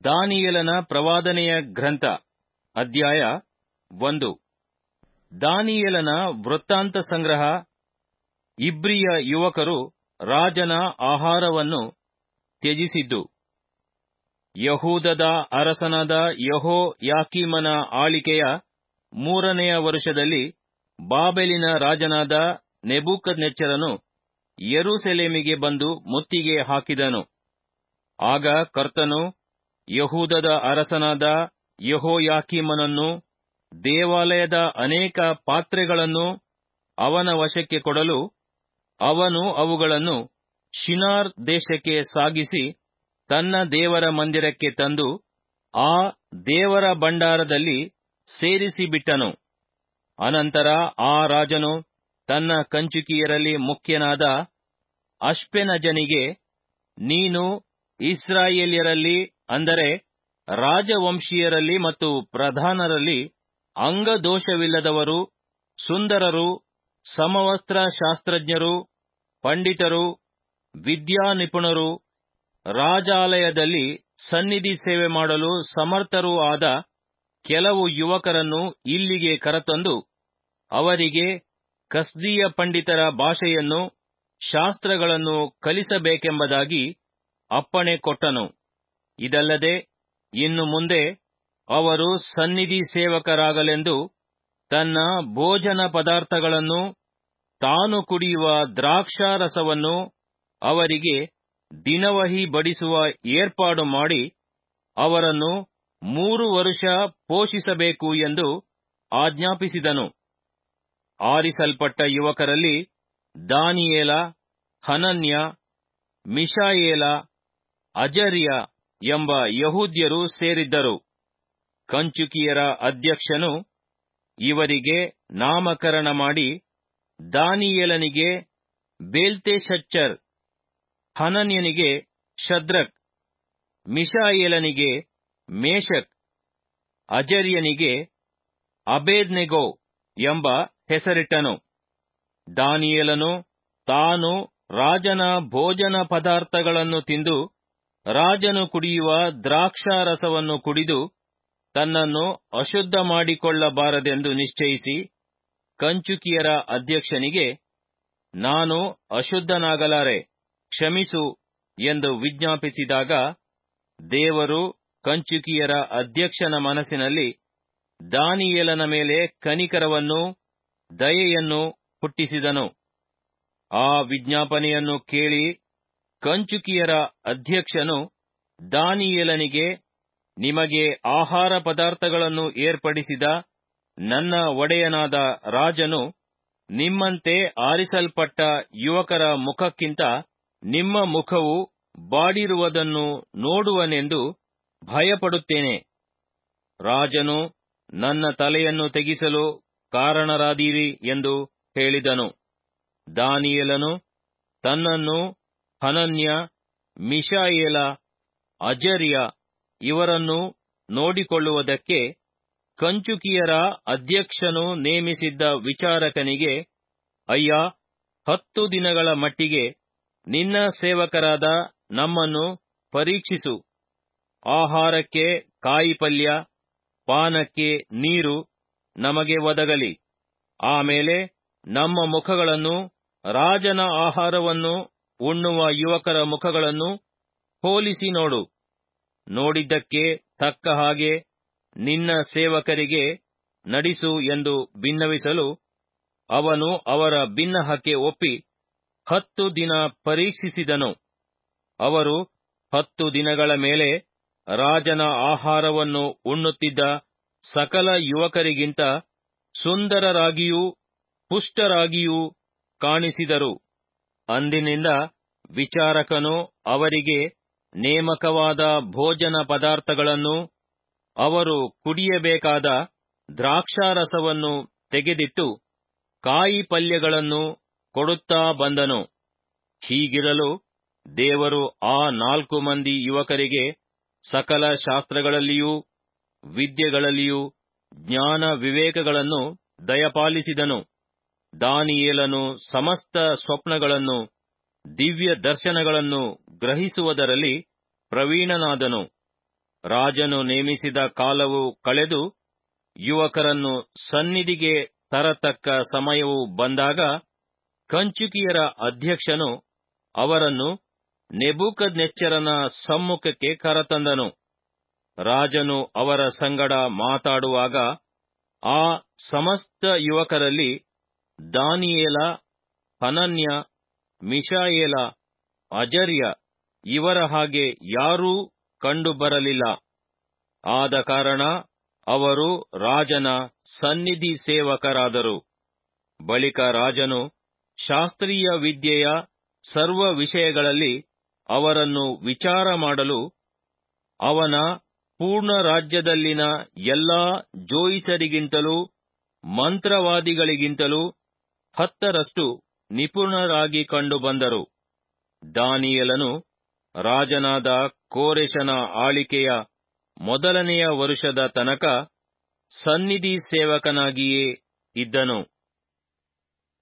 ದಾನಿಯೇಲನ ಪ್ರವಾದನೆಯ ಗ್ರಂಥ ಅಧ್ಯಾಯ ಒಂದು ದಾನಿಯೇಲನ ವೃತ್ತಾಂತ ಸಂಗ್ರಹ ಇಬ್ರಿಯ ಯುವಕರು ರಾಜನ ಆಹಾರವನ್ನು ತ್ಯಜಿಸಿದ್ದು ಯಹೂದದ ಅರಸನಾದ ಯಹೋ ಯಾಕೀಮನ ಆಳಿಕೆಯ ಮೂರನೆಯ ವರುಷದಲ್ಲಿ ಬಾಬೆಲಿನ ರಾಜನಾದ ನೆಬೂಕದ್ನೆಚ್ಚರನು ಯೆರೂಸಲೇಮಿಗೆ ಬಂದು ಮುತ್ತಿಗೆ ಹಾಕಿದನು ಆಗ ಕರ್ತನು ಯಹೂದದ ಅರಸನಾದ ಯೆಹೋಯಾಕೀಮನನ್ನು ದೇವಾಲಯದ ಅನೇಕ ಪಾತ್ರೆಗಳನ್ನು ಅವನ ವಶಕ್ಕೆ ಕೊಡಲು ಅವನು ಅವುಗಳನ್ನು ಶಿನಾರ್ ದೇಶಕ್ಕೆ ಸಾಗಿಸಿ ತನ್ನ ದೇವರ ಮಂದಿರಕ್ಕೆ ತಂದು ಆ ದೇವರ ಭಂಡಾರದಲ್ಲಿ ಸೇರಿಸಿಬಿಟ್ಟನು ಅನಂತರ ಆ ರಾಜನು ತನ್ನ ಕಂಚುಕಿಯರಲ್ಲಿ ಮುಖ್ಯನಾದ ಅಷ್ಪೆನಜನಿಗೆ ನೀನು ಇಸ್ರಾಯೇಲ್ಯರಲ್ಲಿ ಅಂದರೆ ರಾಜವಂಶೀಯರಲ್ಲಿ ಮತ್ತು ಪ್ರಧಾನರಲ್ಲಿ ಅಂಗದೋಷವಿಲ್ಲದವರು ಸುಂದರರು ಸಮವಸ್ತ್ರ ಶಾಸ್ತ್ರಜ್ಞರು ಪಂಡಿತರು ವಿದ್ಯಾನಿಪುಣರು ರಾಜಾಲಯದಲ್ಲಿ ಸನ್ನಿಧಿ ಸೇವೆ ಮಾಡಲು ಸಮರ್ಥರೂ ಆದ ಕೆಲವು ಯುವಕರನ್ನು ಇಲ್ಲಿಗೆ ಕರತಂದು ಅವರಿಗೆ ಕಸ್ದೀಯ ಪಂಡಿತರ ಭಾಷೆಯನ್ನು ಶಾಸ್ತ್ರಗಳನ್ನು ಕಲಿಸಬೇಕೆಂಬುದಾಗಿ ಅಪ್ಪಣೆ ಕೊಟ್ಟನು ಇದಲ್ಲದೆ ಇನ್ನು ಮುಂದೆ ಅವರು ಸನ್ನಿಧಿ ಸೇವಕರಾಗಲೆಂದು ತನ್ನ ಭೋಜನ ಪದಾರ್ಥಗಳನ್ನು ತಾನು ಕುಡಿಯುವ ದ್ರಾಕ್ಷಾರಸವನ್ನು ಅವರಿಗೆ ದಿನವಹಿ ಬಡಿಸುವ ಏರ್ಪಾಡು ಮಾಡಿ ಅವರನ್ನು ಮೂರು ವರುಷ ಪೋಷಿಸಬೇಕು ಎಂದು ಆಜ್ಞಾಪಿಸಿದನು ಆರಿಸಲ್ಪಟ್ಟ ಯುವಕರಲ್ಲಿ ದಾನಿಯೇಲ ಹನನ್ಯ ಮಿಶಾಯೇಲ ಅಜರ್ಯ ಎಂಬ ಯಹೂದ್ಯರು ಸೇರಿದ್ದರು ಕಂಚುಕಿಯರ ಅಧ್ಯಕ್ಷನು ಇವರಿಗೆ ನಾಮಕರಣ ಮಾಡಿ ದಾನಿಯೇಲನಿಗೆ ಬೇಲ್ತೆಶಚ್ಚರ್ ಹನನ್ಯನಿಗೆ ಶದ್ರಕ್ ಮಿಶಾಯೇಲನಿಗೆ ಮೇಷಕ್ ಅಜರ್ಯನಿಗೆ ಅಬೇದ್ನೆಗೋ ಎಂಬ ಹೆಸರಿಟ್ಟನು ದಾನಿಯೇಲನು ತಾನು ರಾಜನ ಭೋಜನ ಪದಾರ್ಥಗಳನ್ನು ತಿಂದು ರಾಜನು ಕುಡಿಯುವ ದ್ರಾಕ್ಷಾರಸವನ್ನು ಕುಡಿದು ತನ್ನನ್ನು ಅಶುದ್ಧ ಮಾಡಿಕೊಳ್ಳಬಾರದೆಂದು ನಿಶ್ಚಯಿಸಿ ಕಂಚುಕಿಯರ ಅಧ್ಯಕ್ಷನಿಗೆ ನಾನು ಅಶುದ್ಧನಾಗಲಾರೆ ಕ್ಷಮಿಸು ಎಂದು ವಿಜ್ಞಾಪಿಸಿದಾಗ ದೇವರು ಕಂಚುಕಿಯರ ಅಧ್ಯಕ್ಷನ ಮನಸ್ಸಿನಲ್ಲಿ ದಾನಿಯೇಲನ ಮೇಲೆ ಕನಿಕರವನ್ನು ದಯೆಯನ್ನು ಹುಟ್ಟಿಸಿದನು ಆ ವಿಜ್ಞಾಪನೆಯನ್ನು ಕೇಳಿ ಕಂಚುಕಿಯರ ಅಧ್ಯಕ್ಷನು ದಾನಿಯೇಲನಿಗೆ ನಿಮಗೆ ಆಹಾರ ಪದಾರ್ಥಗಳನ್ನು ಏರ್ಪಡಿಸಿದ ನನ್ನ ಒಡೆಯನಾದ ರಾಜನು ನಿಮ್ಮಂತೆ ಆರಿಸಲ್ಪಟ್ಟ ಯುವಕರ ಮುಖಕ್ಕಿಂತ ನಿಮ್ಮ ಮುಖವು ಬಾಡಿರುವುದನ್ನು ನೋಡುವನೆಂದು ಭಯಪಡುತ್ತೇನೆ ರಾಜನು ನನ್ನ ತಲೆಯನ್ನು ತೆಗಿಸಲು ಕಾರಣರಾದೀರಿ ಎಂದು ಹೇಳಿದನು ದಾನಿಯೇಲನು ತನ್ನನ್ನು ಹನನ್ಯ ಮಿಶಾಯೇಲ ಅಜರ್ಯ ಇವರನ್ನು ನೋಡಿಕೊಳ್ಳುವುದಕ್ಕೆ ಕಂಚುಕಿಯರ ಅಧ್ಯಕ್ಷನು ನೇಮಿಸಿದ್ದ ವಿಚಾರಕನಿಗೆ ಅಯ್ಯ ಹತ್ತು ದಿನಗಳ ಮಟ್ಟಿಗೆ ನಿನ್ನ ಸೇವಕರಾದ ನಮ್ಮನ್ನು ಪರೀಕ್ಷಿಸು ಆಹಾರಕ್ಕೆ ಕಾಯಿಪಲ್ಯ ಪಾನಕ್ಕೆ ನೀರು ನಮಗೆ ಒದಗಲಿ ಆಮೇಲೆ ನಮ್ಮ ಮುಖಗಳನ್ನು ರಾಜನ ಆಹಾರವನ್ನು ಉಣ್ಣುವ ಯುವಕರ ಮುಖಗಳನ್ನು ಹೋಲಿಸಿ ನೋಡು ನೋಡಿದ್ದಕ್ಕೆ ತಕ್ಕ ಹಾಗೆ ನಿನ್ನ ಸೇವಕರಿಗೆ ನಡೆಸು ಎಂದು ಬಿನ್ನವಿಸಲು ಅವನು ಅವರ ಬಿನ್ನಹಕ್ಕೆ ಒಪ್ಪಿ ಹತ್ತು ದಿನ ಪರೀಕ್ಷಿಸಿದನು ಅವರು ಹತ್ತು ದಿನಗಳ ಮೇಲೆ ರಾಜನ ಆಹಾರವನ್ನು ಉಣ್ಣುತ್ತಿದ್ದ ಸಕಲ ಯುವಕರಿಗಿಂತ ಸುಂದರರಾಗಿಯೂ ಪುಷ್ಟರಾಗಿಯೂ ಕಾಣಿಸಿದರು ಅಂದಿನಿಂದ ವಿಚಾರಕನು ಅವರಿಗೆ ನೇಮಕವಾದ ಭೋಜನ ಪದಾರ್ಥಗಳನ್ನು ಅವರು ಕುಡಿಯಬೇಕಾದ ದ್ರಾಕ್ಷಾರಸವನ್ನು ತೆಗೆದಿಟ್ಟು ಕಾಯಿ ಪಲ್ಯಗಳನ್ನು ಕೊಡುತ್ತಾ ಬಂದನು ಹೀಗಿರಲು ದೇವರು ಆ ನಾಲ್ಕು ಮಂದಿ ಯುವಕರಿಗೆ ಸಕಲ ಶಾಸ್ತ್ರಗಳಲ್ಲಿಯೂ ವಿದ್ಯೆಗಳಲ್ಲಿಯೂ ಜ್ಞಾನ ವಿವೇಕಗಳನ್ನು ದಯಪಾಲಿಸಿದನು ದಾನಿಯೇಲನು ಸಮಸ್ತ ಸ್ವಪ್ನಗಳನ್ನು ದಿವ್ಯ ದರ್ಶನಗಳನ್ನು ಗ್ರಹಿಸುವುದರಲ್ಲಿ ಪ್ರವೀಣನಾದನು ರಾಜನು ನೇಮಿಸಿದ ಕಾಲವು ಕಳೆದು ಯುವಕರನ್ನು ಸನ್ನಿಧಿಗೆ ತರತಕ್ಕ ಸಮಯವು ಬಂದಾಗ ಕಂಚುಕಿಯರ ಅಧ್ಯಕ್ಷನು ಅವರನ್ನು ನೆಬೂಕದ್ನೆಚ್ಚರನ ಸಮ್ಮುಖಕ್ಕೆ ಕರತಂದನು ರಾಜನು ಅವರ ಸಂಗಡ ಮಾತಾಡುವಾಗ ಆ ಸಮಸ್ತ ಯುವಕರಲ್ಲಿ ದಾನಿಯೇಲ ಹನನ್ಯ ಮಿಶಾಯೇಲ ಅಜರ್ಯ ಇವರ ಹಾಗೆ ಯಾರೂ ಕಂಡುಬರಲಿಲ್ಲ ಆದ ಕಾರಣ ಅವರು ರಾಜನ ಸನ್ನಿಧಿ ಸೇವಕರಾದರು ಬಳಿಕ ರಾಜನು ಶಾಸ್ತ್ರೀಯ ವಿದ್ಯೆಯ ಸರ್ವ ವಿಷಯಗಳಲ್ಲಿ ಅವರನ್ನು ವಿಚಾರ ಮಾಡಲು ಅವನ ಪೂರ್ಣ ರಾಜ್ಯದಲ್ಲಿನ ಎಲ್ಲಾ ಜೋಯಿಸರಿಗಿಂತಲೂ ಮಂತ್ರವಾದಿಗಳಿಗಿಂತಲೂ ಹತ್ತರಷ್ಟು ನಿಪುಣರಾಗಿ ಕಂಡುಬಂದರು ದಾನಿಯೇಲನು ರಾಜನಾದ ಕೋರೆಷನ ಆಳಿಕೆಯ ಮೊದಲನೆಯ ವರುಷದ ತನಕ ಸನ್ನಿಧಿ ಸೇವಕನಾಗಿಯೇ ಇದ್ದನು